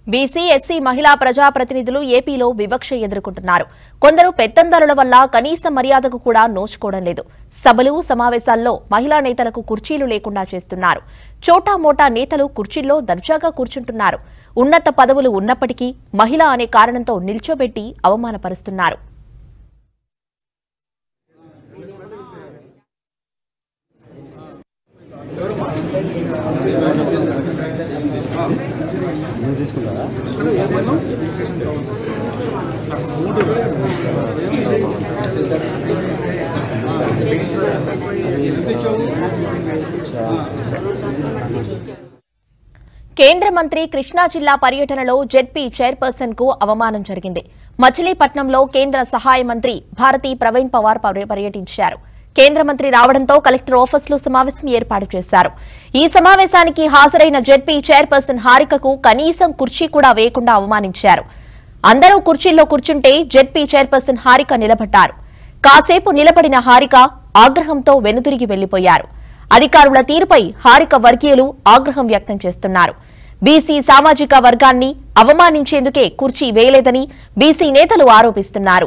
BC SC మహిళా ప్రజాప్రతినిధులు ఏపీలో వివక్ష ఎదుర్కొంటున్నారు కొందరు పెత్తందారుల వల్ల కనీస మర్యాదకు కూడా నోచుకోవడం లేదు సభలు సమావేశాల్లో మహిళా నేతలకు కుర్చీలు లేకుండా చేస్తున్నారు చోటా మోటా నేతలు కుర్చీల్లో దర్జాగా కూర్చుంటున్నారు ఉన్నత పదవులు ఉన్నప్పటికీ మహిళ అనే కారణంతో నిల్చోబెట్టి అవమానపరుస్తున్నారు కేంద్ర మంత్రి కృష్ణా జిల్లా పర్యటనలో జెడ్పీ చైర్పర్సన్ కు అవమానం జరిగింది మచిలీపట్నంలో కేంద్ర సహాయ మంత్రి భారతీ ప్రవీణ్ పవార్ పర్య- పర్యటించారు కేంద్ర మంత్రి రావడంతో కలెక్టర్ ఆఫీసులో సమావేశం ఏర్పాటు చేశారు ఈ సమావేశానికి హాజరైన జెడ్పీ చైర్పర్సన్ హారికకు కనీసం కుర్చీ కూడా వేయకుండా అవమానించారు అందరూ కుర్చీల్లో కూర్చుంటే జెడ్పీ చైర్పర్సన్ హారిక నిలబడ్డారు కాసేపు నిలబడిన హారిక ఆగ్రహంతో వెనుతిరిగి వెళ్లిపోయారు అధికారుల తీరుపై హారిక వర్గీయులు ఆగ్రహం వ్యక్తం చేస్తున్నారు బీసీ సామాజిక వర్గాన్ని అవమానించేందుకే కుర్చీ వేయలేదని బీసీ నేతలు ఆరోపిస్తున్నారు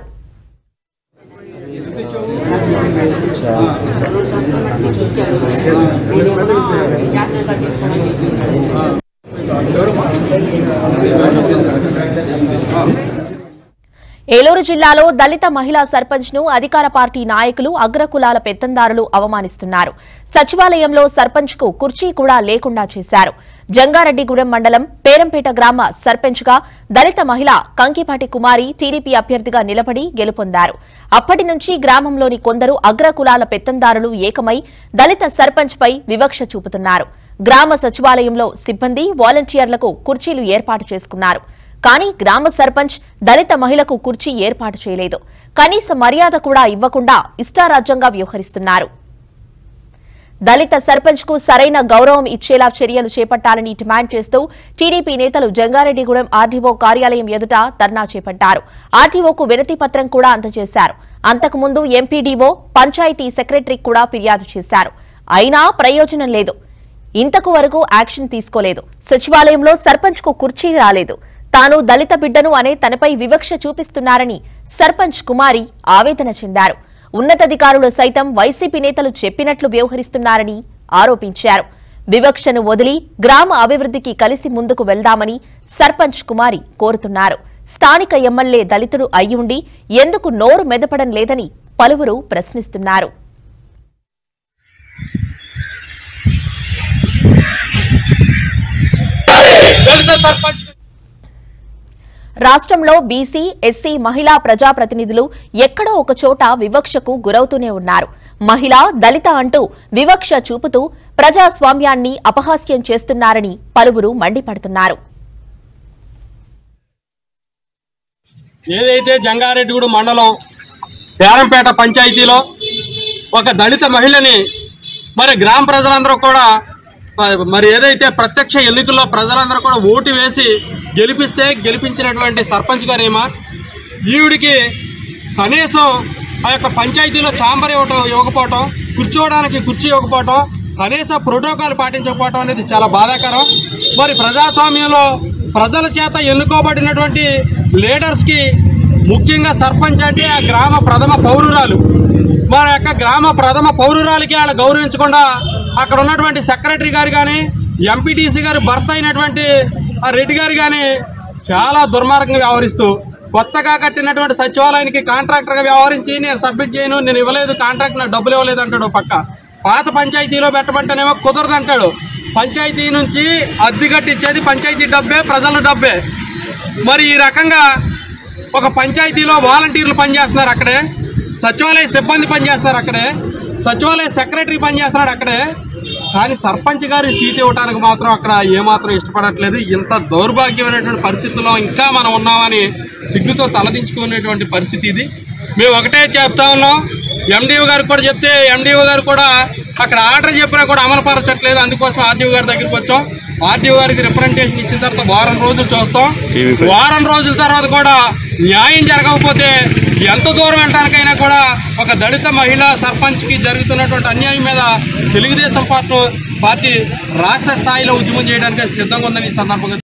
ఏలూరు జిల్లాలో దళిత మహిళా సర్పంచ్ ను అధికార పార్టీ నాయకులు అగ్రకులాల పెత్తందారులు అవమానిస్తున్నారు సచివాలయంలో సర్పంచ్ కు కుర్చీ కూడా లేకుండా చేశారు జంగారెడ్డిగూడెం మండలం పేరంపేట గ్రామ సర్పంచ్ గా దళిత మహిళ కంకిపాటి కుమారి టీడీపీ అభ్యర్థిగా నిలబడి గెలుపొందారు అప్పటి నుంచి గ్రామంలోని కొందరు అగ్రకులాల పెత్తందారులు ఏకమై దళిత సర్పంచ్ పై వివక్ష చూపుతున్నారు గ్రామ సచివాలయంలో సిబ్బంది వాలంటీర్లకు కుర్చీలు ఏర్పాటు చేసుకున్నారు కానీ గ్రామ సర్పంచ్ దళిత మహిళకు కుర్చీ ఏర్పాటు చేయలేదు కనీస మర్యాద కూడా ఇవ్వకుండా ఇష్టారాజ్యంగా వ్యవహరిస్తున్నారు దళిత సర్పంచ్ కు సరైన గౌరవం ఇచ్చేలా చర్యలు చేపట్టాలని డిమాండ్ చేస్తూ టీడీపీ నేతలు జంగారెడ్డిగూడెం ఆర్డీఓ కార్యాలయం ఎదుట ధర్నా చేపట్టారు ఆర్డీఓకు వినతి పత్రం కూడా అందజేశారు అంతకుముందు ఎంపీడీఓ పంచాయతీ సెక్రటరీ కూడా ఫిర్యాదు చేశారు అయినా ప్రయోజనం లేదు ఇంతకు వరకు యాక్షన్ తీసుకోలేదు సచివాలయంలో సర్పంచ్ కు కుర్చీ రాలేదు తాను దళిత బిడ్డను అనే తనపై వివక్ష చూపిస్తున్నారని సర్పంచ్ కుమారి ఆవేదన చెందారు ఉన్నతాధికారులు సైతం వైసీపీ నేతలు చెప్పినట్లు వ్యవహరిస్తున్నారని ఆరోపించారు వివక్షను వదిలి గ్రామ అభివృద్ధికి కలిసి ముందుకు వెళ్దామని సర్పంచ్ కుమారి కోరుతున్నారు స్థానిక ఎమ్మెల్యే దళితుడు అయ్యుండి ఎందుకు నోరు మెదపడం లేదని పలువురు ప్రశ్నిస్తున్నారు దళిత సర్పంచ్ రాష్ట్రంలో బీసీ ఎస్సీ మహిళా ప్రజాప్రతినిధులు ఎక్కడో ఒక చోట వివక్షకు గురవుతూనే ఉన్నారు మహిళ దళిత అంటూ వివక్ష చూపుతూ ప్రజాస్వామ్యాన్ని అపహాస్యం చేస్తున్నారని పలువురు మండిపడుతున్నారు ఏదైతే జంగారెడ్డిగూడ మండలం పేరంపేట పంచాయతీలో ఒక దళిత మహిళని మరి గ్రామ ప్రజలందరూ కూడా మ- మరి ఏదైతే ప్రత్యక్ష ఎన్నికల్లో ప్రజలందరూ కూడా ఓటు వేసి గెలిపిస్తే గెలిపించినటువంటి సర్పంచ్ గారేమో ఈవిడికి కనీసం ఆ యొక్క పంచాయతీలో ఛాంబర్ ఇవ్వటం ఇవ్వకపోవటం కూర్చోవడానికి కుర్చీ ఇవ్వకపోవటం కనీసం ప్రోటోకాల్ పాటించకపోవటం అనేది చాలా బాధాకరం మరి ప్రజాస్వామ్యంలో ప్రజల చేత ఎన్నుకోబడినటువంటి లీడర్స్కి ముఖ్యంగా సర్పంచ్ అంటే ఆ గ్రామ ప్రథమ పౌరురాలు మన యొక్క గ్రామ ప్రథమ పౌరురాలకి వాళ్ళ గౌరవించకుండా అక్కడ ఉన్నటువంటి సెక్రటరీ గారు కానీ ఎంపీటీసీ గారు భర్త అయినటువంటి ఆ రెడ్డి గారు కానీ చాలా దుర్మార్గంగా వ్యవహరిస్తూ కొత్తగా కట్టినటువంటి సచివాలయానికి కాంట్రాక్టర్గా వ్యవహరించి నేను సబ్మిట్ చేయను నేను ఇవ్వలేదు కాంట్రాక్ట్ నాకు డబ్బులు ఇవ్వలేదు అంటాడు ఓ పక్క పాత పంచాయతీలో పెట్టమంటేనేమో కుదరదు అంటాడు పంచాయతీ నుంచి అద్దె కట్టించేది పంచాయతీ డబ్బే ప్రజల డబ్బే మరి ఈ రకంగా ఒక పంచాయతీలో వాలంటీర్లు పనిచేస్తున్నారు అక్కడే సచివాలయ సిబ్బంది పనిచేస్తున్నారు అక్కడే సచివాలయ సెక్రటరీ పనిచేస్తున్నాడు అక్కడే కానీ సర్పంచ్ గారి సీట్ ఇవ్వడానికి మాత్రం అక్కడ ఏమాత్రం ఇష్టపడట్లేదు ఇంత దౌర్భాగ్యమైనటువంటి పరిస్థితుల్లో ఇంకా మనం ఉన్నామని సిగ్గుతో తలదించుకునేటువంటి పరిస్థితి ఇది మేము ఒకటే చెప్తా ఉన్నాం ఎండిఓ గారికి కూడా చెప్తే ఎండిఓ గారు కూడా అక్కడ ఆర్డర్ చెప్పినా కూడా అమలు పరచట్లేదు అందుకోసం ఆర్డీఓ గారి దగ్గరికి వచ్చాం ఆర్డీఓ గారికి రిప్రజెంటేషన్ ఇచ్చిన తర్వాత వారం రోజులు చూస్తాం వారం రోజుల తర్వాత కూడా న్యాయం జరగకపోతే ఎంత దూరం వెళ్ళడానికైనా కూడా ఒక దళిత మహిళా సర్పంచ్కి జరుగుతున్నటువంటి అన్యాయం మీద తెలుగుదేశం పార్టీ పార్టీ రాష్ట్ర స్థాయిలో ఉద్యమం చేయడానికి సిద్ధంగా ఉందని ఈ సందర్భంగా